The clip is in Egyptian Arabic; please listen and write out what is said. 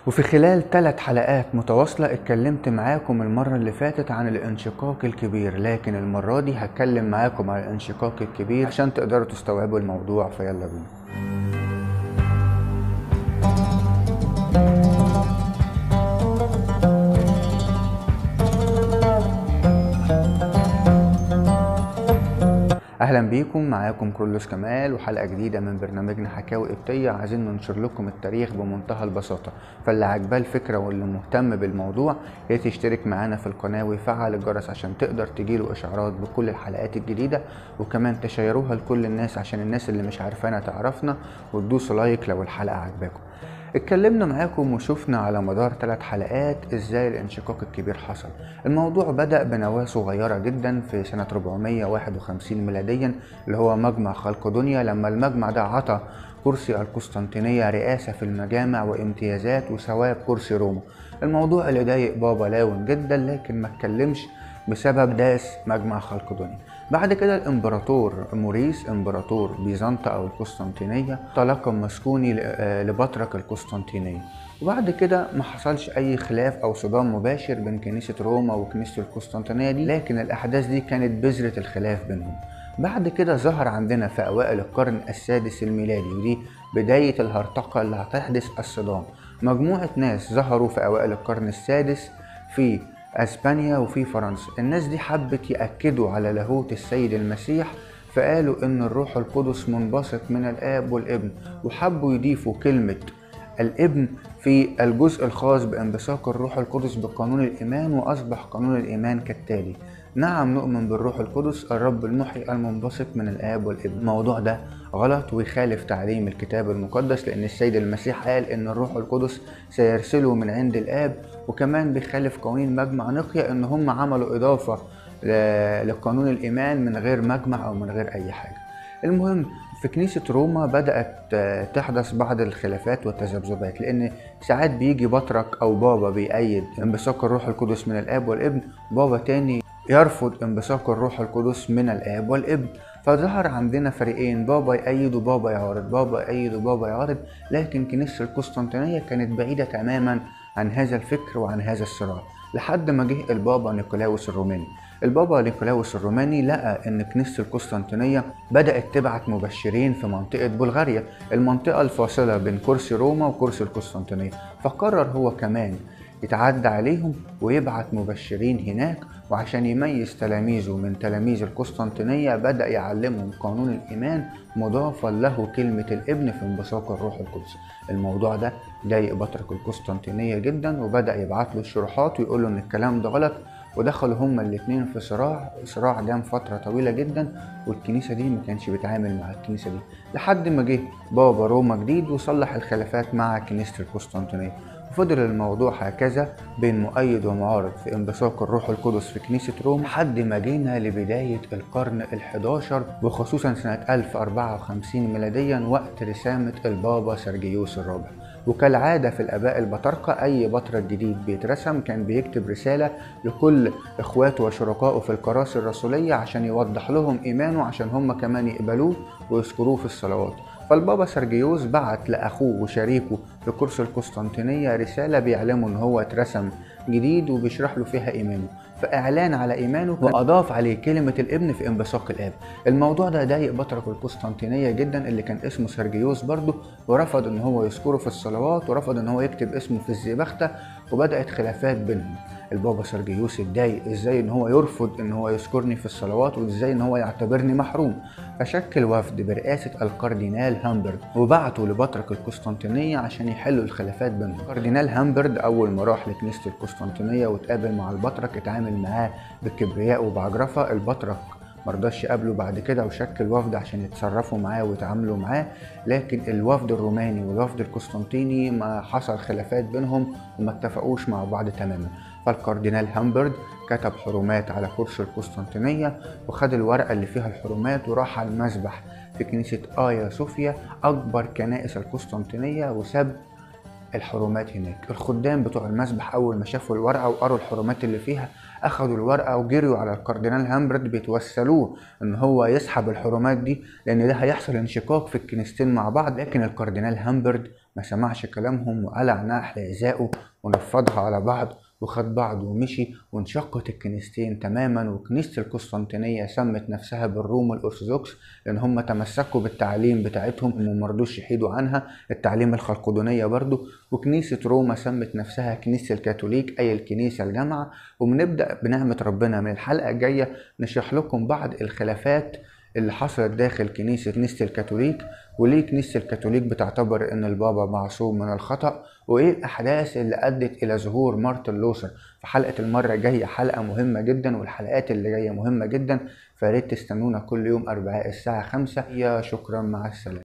وفي خلال ثلاث حلقات متواصلة اتكلمت معاكم المرة اللي فاتت عن الانشقاق الكبير لكن المرة دي هتكلم معاكم عن الانشقاق الكبير عشان تقدروا تستوعبوا الموضوع فيلا بينا اهلا بيكم معاكم كرولوس كمال وحلقه جديده من برنامجنا حكاوي قبطيه عايزين ننشر لكم التاريخ بمنتهى البساطه فاللي عجباه الفكره واللي مهتم بالموضوع يا تشترك معانا في القناه ويفعل الجرس عشان تقدر تجيله اشعارات بكل الحلقات الجديده وكمان تشيروها لكل الناس عشان الناس اللي مش عارفانا تعرفنا وتدوسوا لايك لو الحلقه عجباكم اتكلمنا معاكم وشفنا على مدار ثلاث حلقات ازاي الانشقاق الكبير حصل الموضوع بدأ بنواة صغيرة جدا في سنة 451 ميلاديا اللي هو مجمع خلق دنيا لما المجمع ده عطى كرسي القسطنطينية رئاسة في المجامع وامتيازات وثواب كرسي روما الموضوع اللي ضايق بابا لاون جدا لكن ما اتكلمش بسبب داس مجمع خلق دنيا بعد كده الامبراطور موريس امبراطور بيزنطة او القسطنطينية تلقى مسكوني لبطرك القسطنطينية وبعد كده ما حصلش اي خلاف او صدام مباشر بين كنيسة روما وكنيسة القسطنطينية دي لكن الاحداث دي كانت بذرة الخلاف بينهم بعد كده ظهر عندنا في اوائل القرن السادس الميلادي ودي بداية الهرطقة اللي هتحدث الصدام مجموعة ناس ظهروا في اوائل القرن السادس في اسبانيا وفي فرنسا الناس دي حبت ياكدوا على لاهوت السيد المسيح فقالوا ان الروح القدس منبسط من الاب والابن وحبوا يضيفوا كلمه الابن في الجزء الخاص بانبثاق الروح القدس بقانون الايمان واصبح قانون الايمان كالتالي نعم نؤمن بالروح القدس الرب المحيي المنبسط من الاب والابن الموضوع ده غلط ويخالف تعليم الكتاب المقدس لان السيد المسيح قال ان الروح القدس سيرسله من عند الاب وكمان بيخالف قوانين مجمع نقيا ان هم عملوا اضافه لقانون الايمان من غير مجمع او من غير اي حاجه المهم في كنيسة روما بدأت تحدث بعض الخلافات والتذبذبات لأن ساعات بيجي بطرك أو بابا بيأيد انبثاق الروح القدس من الآب والابن بابا تاني يرفض انبثاق الروح القدس من الآب والابن فظهر عندنا فريقين بابا يأيد وبابا يعارض بابا يأيد وبابا يعارض لكن كنيسة القسطنطينية كانت بعيدة تماما عن هذا الفكر وعن هذا الصراع لحد ما جه البابا نيكولاوس الروماني البابا نيكولاوس الروماني لقى ان كنيسة القسطنطينية بدأت تبعت مبشرين في منطقة بلغاريا المنطقة الفاصلة بين كرسي روما وكرسي القسطنطينية فقرر هو كمان يتعدى عليهم ويبعت مبشرين هناك وعشان يميز تلاميذه من تلاميذ القسطنطينية بدأ يعلمهم قانون الإيمان مضافا له كلمة الابن في انبثاق الروح القدس الموضوع ده ضايق بطرك القسطنطينية جدا وبدأ يبعت له الشروحات ويقول له إن الكلام ده غلط ودخلوا هما الاتنين في صراع صراع دام فترة طويلة جدا والكنيسة دي ما كانش بيتعامل مع الكنيسة دي لحد ما جه بابا روما جديد وصلح الخلافات مع كنيسة القسطنطينية فضل الموضوع هكذا بين مؤيد ومعارض في انبثاق الروح القدس في كنيسة روما لحد ما جينا لبداية القرن ال11 وخصوصا سنة 1054 ميلاديا وقت رسامة البابا سرجيوس الرابع وكالعادة في الآباء البطاركة أي بطرك جديد بيترسم كان بيكتب رسالة لكل إخواته وشركائه في الكراسي الرسولية عشان يوضح لهم إيمانه عشان هم كمان يقبلوه ويذكروه في الصلوات فالبابا سرجيوس بعت لأخوه وشريكه في كرسي القسطنطينية رسالة بيعلمه إن هو اترسم جديد وبيشرح له فيها إيمانه فإعلان على إيمانه وأضاف عليه كلمة الابن في انبثاق الآب الموضوع ده ضايق بطرك القسطنطينية جدا اللي كان اسمه سرجيوس برضه ورفض إن هو يذكره في الصلوات ورفض إن هو يكتب اسمه في الزيبختة وبدأت خلافات بينهم البابا سرجيوس اتضايق ازاي ان هو يرفض ان هو يذكرني في الصلوات وازاي ان هو يعتبرني محروم فشكل وفد برئاسة الكاردينال هامبرد وبعتوا لبطرك القسطنطينية عشان يحلوا الخلافات بينهم الكاردينال هامبرد اول ما راح لكنيسة القسطنطينية واتقابل مع البطرك اتعامل معاه بكبرياء وبعجرفة البطرك مرضاش يقابله بعد كده وشكل وفد عشان يتصرفوا معاه ويتعاملوا معاه لكن الوفد الروماني والوفد القسطنطيني ما حصل خلافات بينهم وما اتفقوش مع بعض تماما فالكاردينال هامبرد كتب حرمات على كرسي القسطنطينية وخد الورقة اللي فيها الحرمات وراح على المسبح في كنيسة آيا صوفيا أكبر كنائس القسطنطينية وساب الحرمات هناك الخدام بتوع المسبح أول ما شافوا الورقة وقروا الحرمات اللي فيها أخدوا الورقة وجريوا على الكاردينال هامبرد بيتوسلوه إن هو يسحب الحرمات دي لأن ده هيحصل انشقاق في الكنيستين مع بعض لكن الكاردينال هامبرد ما سمعش كلامهم وقلع نحل إزاءه ونفضها على بعض وخد بعضه ومشي وانشقت الكنيستين تماما وكنيسة القسطنطينية سمت نفسها بالروم الأرثوذكس لأن هم تمسكوا بالتعليم بتاعتهم وما مرضوش يحيدوا عنها التعليم الخلقدونية برضو وكنيسة روما سمت نفسها كنيسة الكاثوليك أي الكنيسة الجامعة وبنبدأ بنعمة ربنا من الحلقة الجاية نشرح لكم بعض الخلافات اللي حصلت داخل كنيسة كنيسة الكاثوليك وليه كنيسة الكاثوليك بتعتبر إن البابا معصوم من الخطأ وإيه الأحداث اللي أدت إلى ظهور مارتن لوثر في حلقة المرة الجاية حلقة مهمة جدا والحلقات اللي جاية مهمة جدا فياريت تستنونا كل يوم أربعاء الساعة خمسة يا شكرا مع السلامة